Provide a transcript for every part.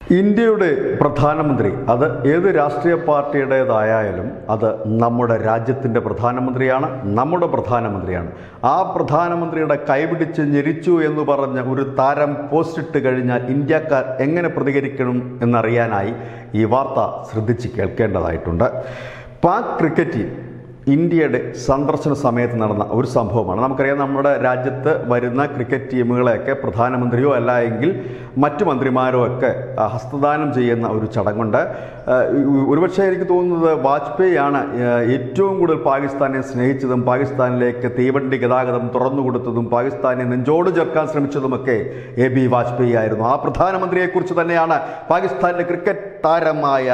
ഇന്ത്യയുടെ പ്രധാനമന്ത്രി അത് ഏത് രാഷ്ട്രീയ പാർട്ടിയുടേതായാലും അത് നമ്മുടെ രാജ്യത്തിൻ്റെ പ്രധാനമന്ത്രിയാണ് നമ്മുടെ പ്രധാനമന്ത്രിയാണ് ആ പ്രധാനമന്ത്രിയുടെ കൈപിടിച്ച് ഞെരിച്ചു എന്ന് പറഞ്ഞ ഒരു താരം പോസ്റ്റിട്ട് കഴിഞ്ഞാൽ ഇന്ത്യക്കാർ എങ്ങനെ പ്രതികരിക്കണം എന്നറിയാനായി ഈ വാർത്ത ശ്രദ്ധിച്ച് കേൾക്കേണ്ടതായിട്ടുണ്ട് പാക് ക്രിക്കറ്റ് ടീം ഇന്ത്യയുടെ സന്ദർശന സമയത്ത് നടന്ന ഒരു സംഭവമാണ് നമുക്കറിയാം നമ്മുടെ രാജ്യത്ത് വരുന്ന ക്രിക്കറ്റ് ടീമുകളെയൊക്കെ പ്രധാനമന്ത്രിയോ അല്ല എങ്കിൽ മറ്റു മന്ത്രിമാരോ ഒക്കെ ആ, ഹസ്തദാനം ചെയ്യുന്ന ഒരു ചടങ്ങുണ്ട് ആ, ഒരുപക്ഷെ എനിക്ക് തോന്നുന്നത് വാജ്പേയി ആണ് ആ, ഏറ്റവും കൂടുതൽ പാകിസ്ഥാനെ സ്നേഹിച്ചതും പാകിസ്ഥാനിലേക്ക് തീവണ്ടി ഗതാഗതം തുറന്നു കൊടുത്തതും പാകിസ്ഥാനെ നെഞ്ചോട് ചേർക്കാൻ ശ്രമിച്ചതുമൊക്കെ എ ബി വാജ്പേയി ആയിരുന്നു ആ പ്രധാനമന്ത്രിയെക്കുറിച്ച് തന്നെയാണ് പാകിസ്ഥാനിലെ ക്രിക്കറ്റ് താരമായ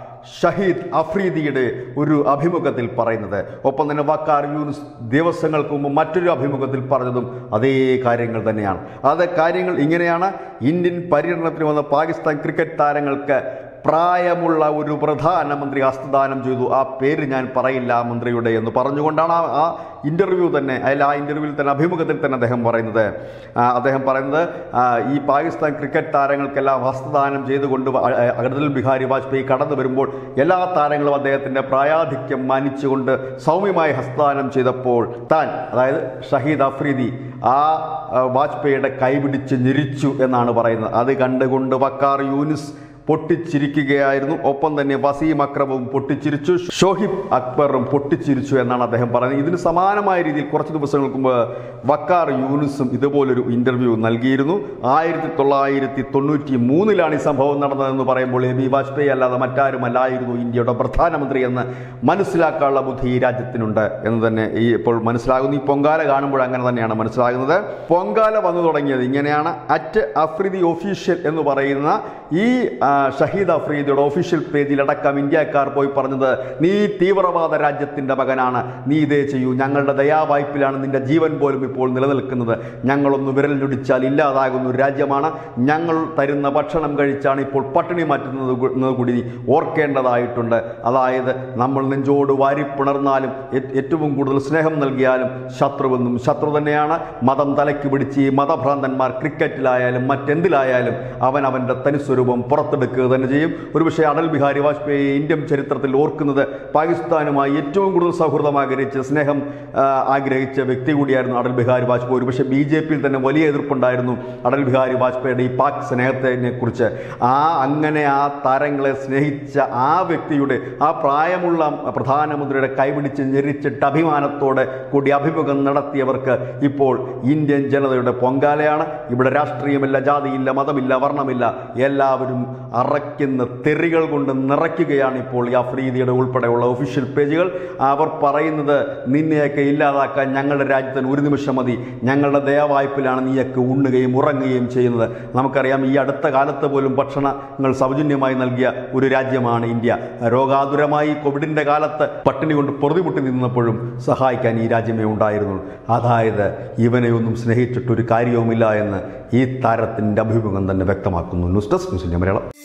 ഷഹീദ് അഫ്രീദിയുടെ ഒരു അഭിമുഖത്തിൽ പറയുന്നത് ഒപ്പം തന്നെ വക്കാർ യൂനുസ് ദിവസങ്ങൾക്ക് മുമ്പ് മറ്റൊരു അഭിമുഖത്തിൽ പറഞ്ഞതും അതേ കാര്യങ്ങൾ തന്നെയാണ് അത് കാര്യങ്ങൾ ഇങ്ങനെയാണ് ഇന്ത്യൻ പര്യടനത്തിന് വന്ന പാകിസ്ഥാൻ ക്രിക്കറ്റ് താരങ്ങൾക്ക് പ്രായമുള്ള ഒരു പ്രധാനമന്ത്രി ഹസ്തദാനം ചെയ്തു ആ പേര് ഞാൻ പറയില്ല ആ മന്ത്രിയുടെ എന്ന് പറഞ്ഞുകൊണ്ടാണ് ആ- ആ ഇൻ്റർവ്യൂ തന്നെ അതിൽ ആ ഇൻ്റർവ്യൂവിൽ തന്നെ അഭിമുഖത്തിൽ തന്നെ അദ്ദേഹം പറയുന്നത് ആ, അദ്ദേഹം പറയുന്നത് ആ, ഈ പാകിസ്ഥാൻ ക്രിക്കറ്റ് താരങ്ങൾക്കെല്ലാം ഹസ്തദാനം ചെയ്തുകൊണ്ട് വ- ആ, അടൽ ബിഹാരി വാജ്പേയി കടന്നു വരുമ്പോൾ എല്ലാ താരങ്ങളും അദ്ദേഹത്തിൻ്റെ പ്രായാധിക്യം മാനിച്ചുകൊണ്ട് സൗമ്യമായി ഹസ്തദാനം ചെയ്തപ്പോൾ താൻ അതായത് ഷഹീദ് അഫ്രീദി ആ ആ, വാജ്പേയിയുടെ കൈപിടിച്ച് ഞെരിച്ചു എന്നാണ് പറയുന്നത് അത് കണ്ടുകൊണ്ട് വക്കാർ യൂനിസ് പൊട്ടിച്ചിരിക്കുകയായിരുന്നു ഒപ്പം തന്നെ വസീം അക്രമും പൊട്ടിച്ചിരിച്ചു ഷോഹിബ് അക്ബറും പൊട്ടിച്ചിരിച്ചു എന്നാണ് അദ്ദേഹം പറയുന്നത് ഇതിന് സമാനമായ രീതിയിൽ കുറച്ച് ദിവസങ്ങൾക്ക് മുമ്പ് വക്കാർ യൂനുസും ഇതുപോലൊരു ഇന്റർവ്യൂ നൽകിയിരുന്നു ആയിരത്തി തൊള്ളായിരത്തി തൊണ്ണൂറ്റി മൂന്നിലാണ് ഈ സംഭവം നടന്നതെന്ന് പറയുമ്പോൾ എ ബി വാജ്പേയി അല്ലാതെ മറ്റാരുമല്ലായിരുന്നു ഇന്ത്യയുടെ പ്രധാനമന്ത്രി എന്ന് മനസ്സിലാക്കാനുള്ള ബുദ്ധി ഈ രാജ്യത്തിനുണ്ട് എന്ന് തന്നെ ഈ ഇപ്പോൾ മനസ്സിലാകുന്നു ഈ പൊങ്കാല കാണുമ്പോൾ അങ്ങനെ തന്നെയാണ് മനസ്സിലാകുന്നത് പൊങ്കാല വന്നു തുടങ്ങിയത് ഇങ്ങനെയാണ് അറ്റ് അഫ്രിദി ഒഫീഷ്യൽ എന്ന് പറയുന്ന ഈ ആ, ഷഹീദ് അഫ്രീദിയുടെ ഒഫീഷ്യൽ പേജിലടക്കം ഇന്ത്യക്കാർ പോയി പറഞ്ഞത് നീ തീവ്രവാദ രാജ്യത്തിൻ്റെ മകനാണ് നീ ഇതേ ചെയ്യൂ ഞങ്ങളുടെ ദയാവായ്പിലാണ് നിന്റെ ജീവൻ പോലും ഇപ്പോൾ നിലനിൽക്കുന്നത് ഞങ്ങളൊന്ന് വിരലിലൊടിച്ചാൽ ഇല്ലാതാകുന്ന ഒരു രാജ്യമാണ് ഞങ്ങൾ തരുന്ന ഭക്ഷണം കഴിച്ചാണ് ഇപ്പോൾ പട്ടിണി മാറ്റുന്നത് കൂ- എന്നത് കൂടി നീ ഓർക്കേണ്ടതായിട്ടുണ്ട് അതായത് നമ്മൾ നെഞ്ചോട് വാരിപ്പിണർന്നാലും ഏ- ഏറ്റവും കൂടുതൽ സ്നേഹം നൽകിയാലും ശത്രുവെന്നും ശത്രു തന്നെയാണ് മതം തലയ്ക്ക് പിടിച്ച് ഈ മതഭ്രാന്തന്മാർ ക്രിക്കറ്റിലായാലും മറ്റെന്തിലായാലും അവൻ അവൻ്റെ തനിസ്വരൂപം പുറത്തെടുക്കുക തന്നെ ചെയ്യും ഒരുപക്ഷെ അടൽ ബിഹാരി വാജ്പേയി ഇന്ത്യൻ ചരിത്രത്തിൽ ഓർക്കുന്നത് പാകിസ്ഥാനുമായി ഏറ്റവും കൂടുതൽ സൗഹൃദം ആഗ്രഹിച്ച് സ്നേഹം ആ, ആഗ്രഹിച്ച വ്യക്തി കൂടിയായിരുന്നു അടൽ ബിഹാരി വാജ്പേയി ഒരുപക്ഷെ ബി ജെ പിയിൽ തന്നെ വലിയ എതിർപ്പുണ്ടായിരുന്നു അടൽ ബിഹാരി വാജ്പേയിയുടെ ഈ പാക് സ്നേഹത്തിനെ കുറിച്ച് ആ അങ്ങനെ ആ താരങ്ങളെ സ്നേഹിച്ച ആ വ്യക്തിയുടെ ആ പ്രായമുള്ള പ്രധാനമന്ത്രിയുടെ കൈപിടിച്ച് ഞെരിച്ചിട്ട് അഭിമാനത്തോടെ കൂടി അഭിമുഖം നടത്തിയവർക്ക് ഇപ്പോൾ ഇന്ത്യൻ ജനതയുടെ പൊങ്കാലയാണ് ഇവിടെ രാഷ്ട്രീയമില്ല ജാതിയില്ല മതമില്ല വർണ്ണമില്ല എല്ലാവരും അറയ്ക്കുന്ന തെറികൾ കൊണ്ട് നിറയ്ക്കുകയാണ് ഇപ്പോൾ ഈ അഫ്രീദിയുടെ ഉൾപ്പെടെയുള്ള ഒഫീഷ്യൽ പേജുകൾ അവർ പറയുന്നത് നിന്നെയൊക്കെ ഇല്ലാതാക്കാൻ ഞങ്ങളുടെ രാജ്യത്തിന് ഒരു നിമിഷം മതി ഞങ്ങളുടെ ദയവായ്പിലാണ് നീയൊക്കെ ഉണ്ണുകയും ഉറങ്ങുകയും ചെയ്യുന്നത് നമുക്കറിയാം ഈ അടുത്ത കാലത്ത് പോലും ഭക്ഷണങ്ങൾ സൗജന്യമായി നൽകിയ ഒരു രാജ്യമാണ് ഇന്ത്യ രോഗാതുരമായി കോവിഡിൻ്റെ കാലത്ത് പട്ടിണി കൊണ്ട് പൊറുതിമുട്ടി നിന്നപ്പോഴും സഹായിക്കാൻ ഈ രാജ്യമേ ഉണ്ടായിരുന്നുള്ളൂ അതായത് ഇവനെ ഒന്നും സ്നേഹിച്ചിട്ടൊരു കാര്യവുമില്ല എന്ന് ഈ താരത്തിൻ്റെ അഭിമുഖം തന്നെ വ്യക്തമാക്കുന്നു news desk news India Malayalam